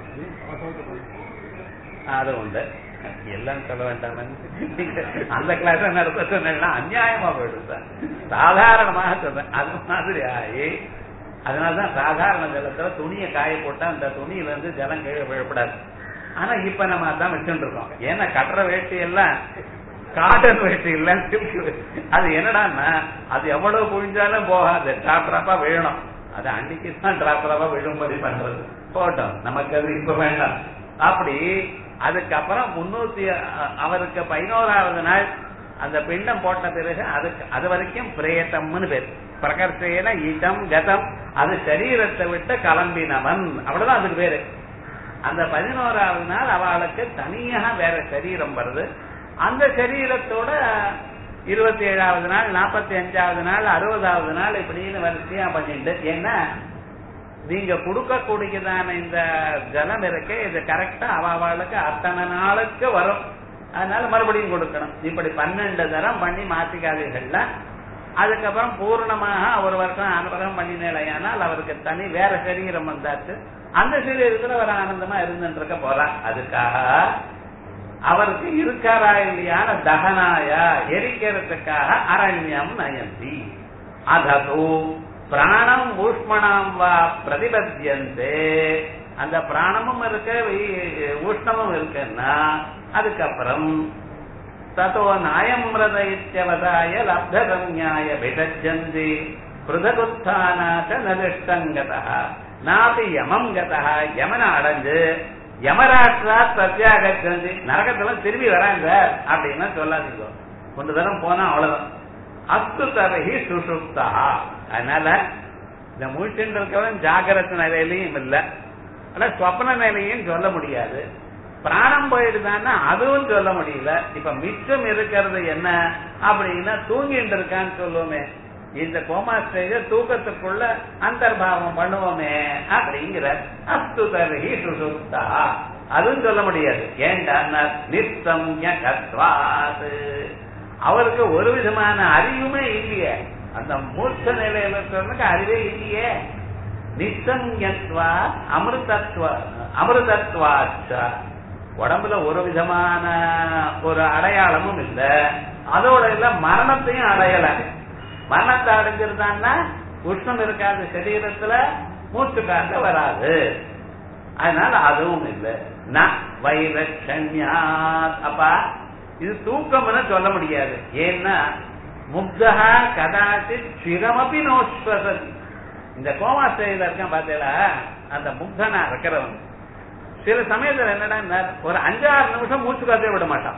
அது உண்டு எல்லாம் சொல்ல வேண்டாம் அந்த கிளாஸ் நடத்த சொன்னா அநியாயமா போயிடும் சார் சாதாரணமாக சொல்றேன் அது மாதிரி ஆகி அதனாலதான் சாதாரண ஜலத்துல துணியை காய போட்டா அந்த துணியில இருந்து ஜலம் கீழே விழப்படாது ஆனா இப்ப நம்ம அதான் வச்சுட்டு இருக்கோம் ஏன்னா கட்டுற வேட்டி எல்லாம் காட்டன் வேட்டி இல்ல அது என்னடான்னா அது எவ்வளவு புழிஞ்சாலும் போகாது டிராப்டராப்பா விழணும் அது அன்னைக்கு தான் டிராப்டராப்பா விழும்படி பண்றது போட்டோம் நமக்கு அது இப்ப வேண்டாம் அப்படி அதுக்கப்புறம் முன்னூத்தி அவருக்கு பதினோராவது நாள் அந்த பிண்டம் போட்ட பிறகு அதுக்கு அது வரைக்கும் பிரேத்தம்னு பேர் பிரகர்ஷேன இதம் கதம் அது சரீரத்தை விட்டு கிளம்பினவன் அவ்வளவுதான் அதுக்கு பேரு அந்த பதினோராவது நாள் அவளுக்கு தனியாக வேற சரீரம் வருது அந்த சரீரத்தோட இருபத்தி ஏழாவது நாள் நாற்பத்தி அஞ்சாவது நாள் அறுபதாவது நாள் இப்படின்னு வரிசையா பண்ணிட்டு ஏன்னா நீங்க கொடுக்கக்கூடியதான இந்த ஜலம் இருக்கு இது கரெக்டா அவளுக்கு அத்தனை நாளுக்கு வரும் அதனால மறுபடியும் கொடுக்கணும் இப்படி பன்னெண்டு தரம் பண்ணி மாத்திக்காதீர்கள்ல அதுக்கப்புறம் பூர்ணமாக ஒரு வருஷம் அனுபவம் பண்ணினேலையானால் அவருக்கு தனி வேற சரீரம் வந்தாச்சு அந்த சரீரத்துல ஒரு ஆனந்தமா இருந்துட்டு இருக்க போறான் அதுக்காக அவருக்கு இருக்காரா இல்லையான தகனாய எரிக்கிறதுக்காக அரண்யம் நயந்தி அதோ பிராணம் ஊஷ்மணாம் வா பிரதிபத்தியந்தே அந்த பிராணமும் இருக்க ஊஷ்ணமும் இருக்குன்னா அதுக்கப்புறம் தத்தோ நாயம்ரத இத்தியவதாய லப்தகம்யாய விடஜந்தி பிருதகுத்தானாச்ச நதிஷ்டங்கதா நாபி யமம் கதா யமன அடைஞ்சு யமராஷ்டிரா பிரத்யாகி நரகத்துல திரும்பி வராங்க அப்படின்னா சொல்லாதீங்க கொண்டு தரம் போனா அவ்வளவுதான் அஸ்து தரகி சுசுப்தா அதனால இந்த முழிச்சுட்டு இருக்கவன் ஜாகிரத நிலையிலையும் இல்ல ஆனா சொப்ன நிலையும் சொல்ல முடியாது பிராணம் போயிடுதான்னா அதுவும் சொல்ல முடியல இப்ப மிச்சம் இருக்கிறது என்ன அப்படின்னா தூங்கிட்டு இருக்கான்னு சொல்லுவோமே இந்த கோமா ஸ்டேஜ தூக்கத்துக்குள்ள அந்தர்பாவம் பண்ணுவோமே அப்படிங்கிற அஸ்து தர்ஹி சுசுப்தா அதுவும் சொல்ல முடியாது ஏண்டா நிசம்யகத்வாது அவருக்கு ஒரு விதமான அறிவுமே இல்லையே அந்த மூர்ச்ச நிலையில இருக்கிறவனுக்கு அறிவே இல்லையே நிசம்யத்வா அமிர்தத்வா அமிர்தத்வாச்ச உடம்புல ஒரு விதமான ஒரு அடையாளமும் இல்ல அதோட இல்ல மரணத்தையும் அடையல மரணத்தை அடைஞ்சிருந்தான்னா உஷ்ணம் இருக்காது சரீரத்துல மூச்சு காக்க வராது அதனால அதுவும் இல்லை வைரட்சண்யாத் அப்பா இது தூக்கம்னு சொல்ல முடியாது ஏன்னா முக்தா கதாச்சி சிரமப்பி நோஸ்வசதி இந்த கோமா ஸ்டேஜில் இருக்கான் பார்த்தீங்களா அந்த முக்தனா இருக்கிறவன் சில சமயத்துல என்னடா ஒரு அஞ்சாறு நிமிஷம் மூச்சு காத்தே விட மாட்டான்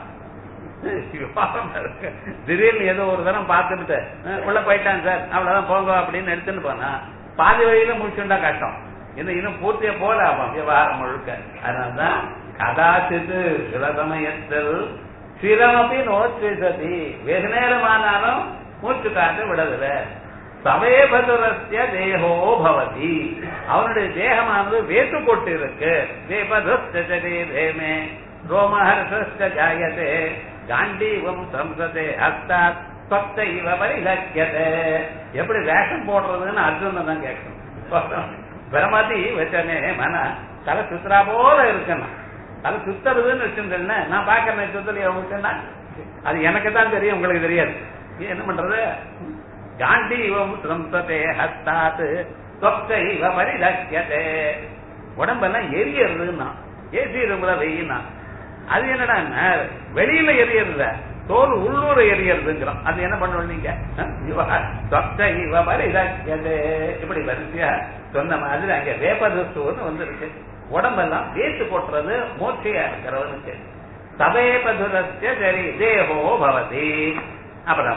திடீர்னு ஏதோ ஒரு தரம் பார்த்துட்டு உள்ள போயிட்டான் சார் அவ்வளவுதான் போங்க அப்படின்னு எடுத்துன்னு போனா பாதி வழியில முடிச்சுண்டா கஷ்டம் இன்னும் இன்னும் பூர்த்திய போல ஆகும் விவகாரம் முழுக்க அதனாலதான் கதாச்சித்து சில சமயத்தில் சிரமப்பி நோச்சுசதி வெகு நேரமானாலும் மூச்சு காத்து விடதில்ல சமயபதுரஸ்ய தேகோ பவதி அவனுடைய தேகமானது வேத்து கொட்டு இருக்கு தேபதுஸ்தே தேமே ரோமஹர்ஷ ஜாயதே காண்டீவம் சம்சதே ஹஸ்தாத் பக்த இவ பரிலக்கியதே எப்படி வேஷம் போடுறதுன்னு அர்ஜுனன் தான் கேட்கணும் பிரமதி வச்சனே மன தலை சுத்துறா போல இருக்கணும் தலை சுத்துறதுன்னு வச்சிருந்தேன் நான் பாக்கிறேன் சுத்தலையா வச்சுன்னா அது எனக்கு தான் தெரியும் உங்களுக்கு தெரியாது என்ன பண்றது காண்டீவம் சம்சதே ஹஸ்தாத் தொக்க இவ பரிலக்கியதே உடம்பெல்லாம் எரியறதுன்னா ஏசி ரூம்ல வெயின்னா அது என்னடா வெளியில எரியறத தோல் உள்ளூர எரியறதுங்கிறோம் அது என்ன பண்ணுவோம் நீங்க தொக்க இவ பரிலக்கியதே இப்படி வரிசையா சொன்ன மாதிரி அங்க வேப்பதுன்னு வந்து இருக்கு உடம்பெல்லாம் வேத்து கொட்டுறது மூச்சையா இருக்கிறவனுக்கு சபேபதுரஸ்ய சரி தேகோ பவதி அப்புறம்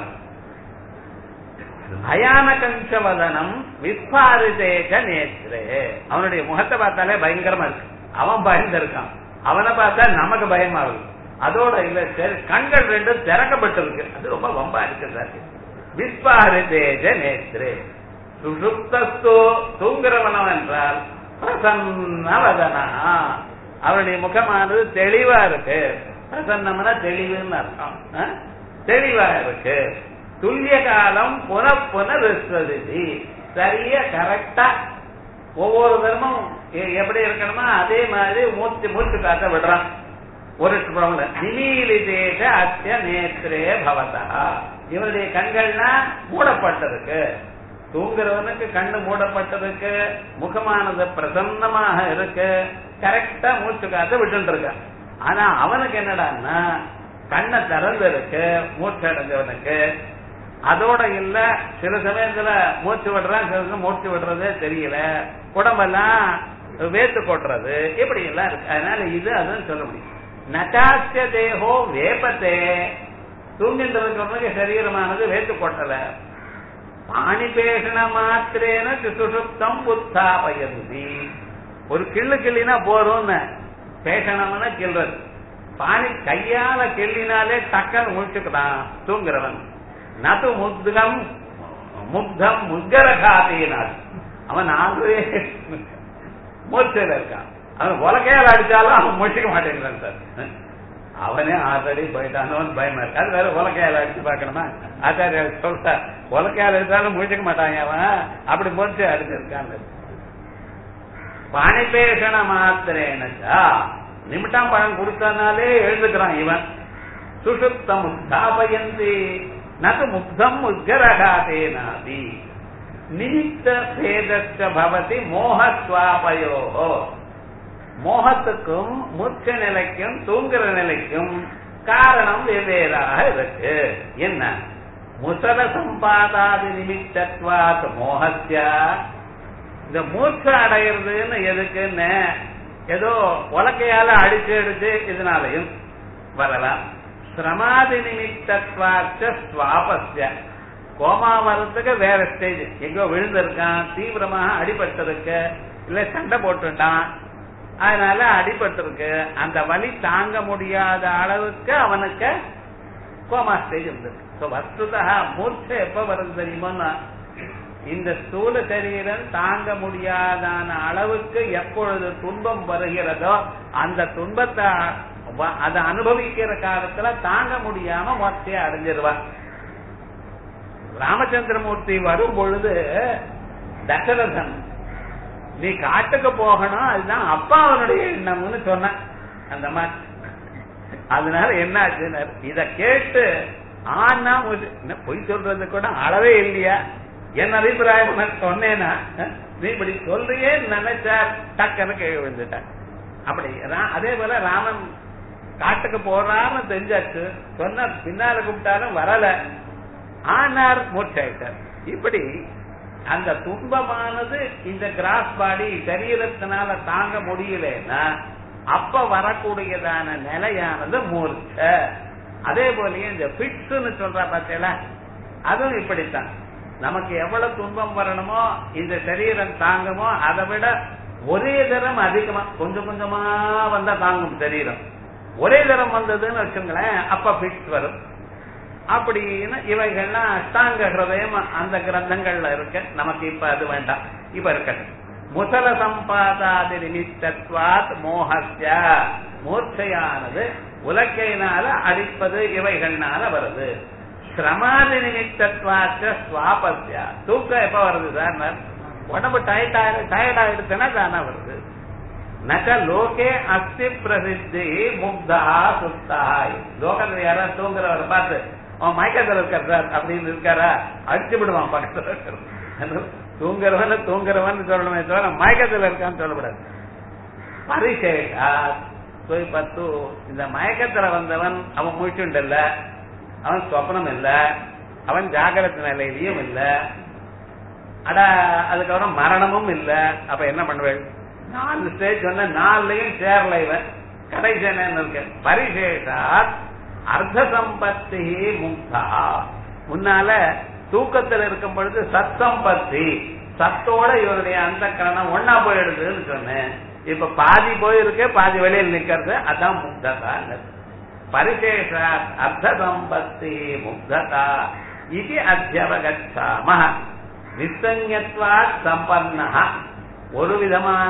பயானகஞ்சவதனம் விஸ்பாரிதேக நேத்ரே அவனுடைய முகத்தை பார்த்தாலே பயங்கரமா இருக்கு அவன் பயந்து இருக்கான் அவனை பார்த்தா நமக்கு பயமாகுது அதோட இல்ல சரி கண்கள் ரெண்டும் திறக்கப்பட்டிருக்கு அது ரொம்ப வம்பா இருக்கு சார் விஸ்பாரிதேஜ நேத்ரே சுசுப்தஸ்தோ தூங்குறவனம் என்றால் பிரசன்னவதனா அவனுடைய முகமானது தெளிவா இருக்கு பிரசன்னம்னா தெளிவுன்னு அர்த்தம் தெளிவா இருக்கு துல்லிய காலம் புன புனருஸ்வதி சரியா கரெக்டா ஒவ்வொரு தர்மம் எப்படி இருக்கணுமா அதே மாதிரி மூச்சு மூச்சு காத்த விடுறான் ஒரு நிமீலிதேஷ அத்திய நேத்திரே பவதா இவருடைய கண்கள்னா மூடப்பட்டிருக்கு தூங்குறவனுக்கு கண்ணு மூடப்பட்டிருக்கு முகமானது பிரசன்னமாக இருக்கு கரெக்டா மூச்சு காத்த விட்டு இருக்க ஆனா அவனுக்கு என்னடான்னா கண்ணை திறந்து இருக்கு மூச்சு அடைஞ்சவனுக்கு அதோட இல்ல சில சமயத்துல மூச்சு விடுறான் சில சமயம் மூச்சு விடுறதே தெரியல உடம்பெல்லாம் வேத்து கொட்டுறது இப்படி எல்லாம் இருக்கு அதனால இது அதுன்னு சொல்ல முடியும் நட்டாசிய தேகோ வேப்பத்தே தூங்கிட்டு இருக்கிறவனுக்கு சரீரமானது வேத்து கொட்டல பாணிபேஷண மாத்திரேன சுசுப்தம் உத்தாபயந்தி ஒரு கிள்ளு கிள்ளினா போறோம்னு பேஷணம்னா கிள்றது பாணி கையால கிள்ளினாலே டக்கன் முழிச்சுக்கிறான் தூங்குறவன் நது முக்தம் முக்தம் முக்கர காத்தினாள் அவன் ஆகவே மூர்ச்சையில இருக்கான் அவன் உலகையால் அடிச்சாலும் அவன் முடிச்சுக்க மாட்டேங்கிறான் சார் அவனே ஆல்ரெடி போயிட்டானோன்னு பயமா இருக்கு அது வேற உலகையால் அடிச்சு பார்க்கணுமா ஆச்சாரிய சொல்ற உலகையால் அடிச்சாலும் முடிச்சுக்க மாட்டாங்க அவன் அப்படி முடிச்சு அடிச்சிருக்கான் பாணிபேஷண மாத்திரேனச்சா நிமிட்டாம் பழம் கொடுத்தனாலே எழுதுக்கிறான் இவன் சுசுப்தம் ஸ்தாபயந்தி நது முக்தம் உத்கரகாதேனாதி நிமித்த பேதச்ச பவதி மோகஸ்வாபயோ மோகத்துக்கும் முச்ச நிலைக்கும் தூங்குற நிலைக்கும் காரணம் வெவ்வேறாக இருக்கு என்ன முசல சம்பாதாதி நிமித்தத்வாத் மோகத்திய இந்த மூச்ச அடைகிறதுன்னு எதுக்குன்னு ஏதோ உலக்கையால அடிச்சு அடிச்சு இதனாலையும் வரலாம் சிரமாதி நிமித்தத்வாச்ச சுவாபஸ்ய கோமா வர்றதுக்கு வேற ஸ்டேஜ் எங்கோ விழுந்திருக்கான் தீவிரமாக அடிபட்டிருக்கு இல்ல சண்டை போட்டுட்டான் அதனால அடிபட்டிருக்கு அந்த வலி தாங்க முடியாத அளவுக்கு அவனுக்கு கோமா ஸ்டேஜ் இருந்தது ஸோ வஸ்துதா மூர்ச்சை எப்ப வருது தெரியுமோன்னா இந்த ஸ்தூல சரீரம் தாங்க முடியாதான அளவுக்கு எப்பொழுது துன்பம் வருகிறதோ அந்த துன்பத்தை வ- அதை அனுபவிக்கிற காலத்துல தாங்க முடியாம மொத்தையை அடைஞ்சிருவான் ராமச்சந்திரமூர்த்தி வரும் பொழுது தசரதன் நீ காட்டுக்கு போகணும் அதுதான் அப்பா அவனுடைய எண்ணம்னு சொன்னான் அந்த மாதிரி அதனால என்ன ஆச்சுன்னா இத கேட்டு ஆனா ஒரு- என்ன பொய் சொல்றது கூட அளவே இல்லையா என் அபிப்பிராயம் நான் சொன்னேனா அஹ், நீ இப்படி சொல்றியே நினைச்சார் டக்குன்னு கீழே விழுந்துட்டான் அப்படி ரா- அதே போல ராமன் காட்டுக்கு போறான்னு தெரிஞ்சாச்சு சொன்ன பின்னால கூப்பிட்டாலும் வரல ஆனார் மூச்சாயிட்டார் இப்படி அந்த துன்பமானது இந்த கிராஸ் பாடி சரீரத்தினால தாங்க முடியலன்னா அப்ப வரக்கூடியதான நிலையானது மூர்ச்ச அதே போலயே இந்த பிட்ஸ்னு சொல்ற பார்த்தீங்களா அதுவும் இப்படித்தான் நமக்கு எவ்வளவு துன்பம் வரணுமோ இந்த சரீரம் தாங்குமோ அதை விட ஒரே தரம் அதிகமா கொஞ்சம் கொஞ்சமா வந்தா தாங்கும் சரீரம் ஒரே தரம் வந்ததுன்னு வச்சுங்களேன் அப்ப பிட்ஸ் வரும் அப்படின்னு இவைகள்லாம் அஷ்டாங்க ஹிருதயம் அந்த கிரந்தங்கள்ல இருக்கு நமக்கு இப்ப அது வேண்டாம் இப்ப இருக்கட்டும் முசல சம்பாதாதி நிமித்தத்வாத் மோகஸ்ய மூர்ச்சையானது உலக்கையினால அடிப்பது இவைகள்னால வருது சிரமாதி நிமித்தத்வாச்ச சுவாபஸ்ய தூக்கம் எப்ப வருது சார் உடம்பு டயர்ட் ஆயிடு டயர்ட் ஆயிடுச்சுன்னா தானே வருது நக லோகே அஸ்தி பிரசித்தி முக்தா சுத்தா லோகத்துல யாராவது தூங்குறவரை பார்த்து அவன் மயக்கத்தில் இருக்கார் சார் அப்படின்னு இருக்காரா அடிச்சு விடுவான் பக்கத்துல இருக்கிறவன். தூங்குறவன் தூங்குறவன் சொல்லணுமே தவிர மயக்கத்தில் இருக்கான்னு சொல்லக்கூடாது பரிசேஷா போய் பத்து இந்த மயக்கத்துல வந்தவன் அவன் முழிச்சுண்டல்ல அவன் சொப்னம் இல்ல அவன் ஜாகிரத நிலையிலையும் இல்ல அட அதுக்கப்புறம் மரணமும் இல்ல அப்ப என்ன பண்ணுவேன் நாலு ஸ்டேஜ் சொன்ன நாலுலயும் சேரல இவன் கடைசி என்ன இருக்கு பரிசேஷா அர்த்த சம்பத்தி முக்தா முன்னால தூக்கத்தில் இருக்கும் பொழுது சத்தம்பத்தி சத்தோட இவருடைய அந்த கரணம் ஒன்னா போயிடுதுன்னு சொன்னேன் இப்ப பாதி போயிருக்கு பாதி வெளியில் நிக்கிறது அதான் முக்ததா பரிசேஷ அர்த்த சம்பத்தி முக்ததா இது அத்தியவகச்சாம நிசங்கத்வா சம்பன்ன ஒரு விதமான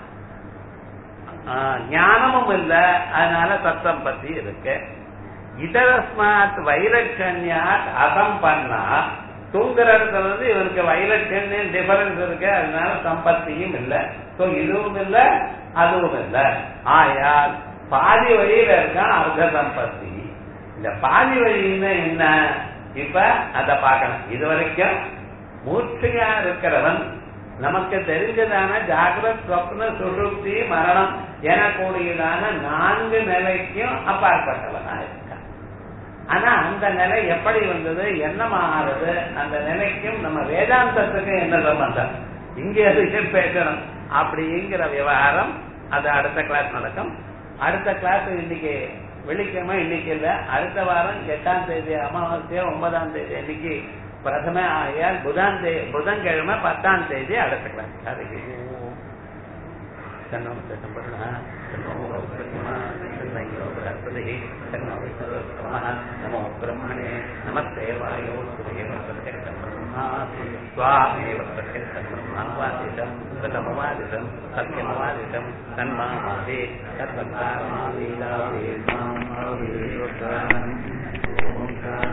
ஆ, ஞானமும் இல்ல அதனால சத்தம்பத்தி இருக்கு இதரஸ்மாத் வைலட்சண்யாத் அசம்பன்னா தூங்குற இடத்துல வந்து இவருக்கு வைலட்சண்யம் டிஃபரன்ஸ் இருக்கு அதனால சம்பத்தியும் இல்ல சோ இதுவும் இல்ல அதுவும் இல்ல ஆயால் பாதி வழியில இருக்கான் அர்த்த சம்பத்தி இந்த பாதி வழின்னா என்ன இப்ப அத பார்க்கணும் இது வரைக்கும் மூர்ச்சையா இருக்கிறவன் நமக்கு தெரிஞ்சதான ஜாகிரத் சொப்ன சுழுப்தி மரணம் எனக்கூடியதான நான்கு நிலைக்கும் அப்பாற்பட்டவனா இருக்கான் ஆனா அந்த நிலை எப்படி வந்தது என்ன மாறுது அந்த நிலைக்கும் நம்ம வேதாந்தத்துக்கு என்ன சம்பந்தம் இங்க எதுக்கு பேசணும் அப்படிங்கிற விவகாரம் அது அடுத்த கிளாஸ் நடக்கும் அடுத்த கிளாஸ் இன்னைக்கு வெள்ளிக்கிழமை இன்னைக்கு இல்ல அடுத்த வாரம் எட்டாம் தேதி அமாவாசை ஒன்பதாம் தேதி இன்னைக்கு பிரதம ஆயால் புதன் தேதி புதன்கிழமை பத்தாம் தேதி அடுத்த கிளாஸ் அதுக்கு तन्नो सम्पन्नः तन्नो ब्रह्मा तन्नयो बृहस्पतिः तन्नो विष्णुः नमो ब्रह्मणे नमस्ते वायो सुदेव प्रत्यक्षं ब्रह्मासि स्वामेव प्रत्यक्षं ब्रह्मावादितं गतमवादितं सत्यमवादितं तन्मामादि तत्सत्कारमादीदावेद्माम्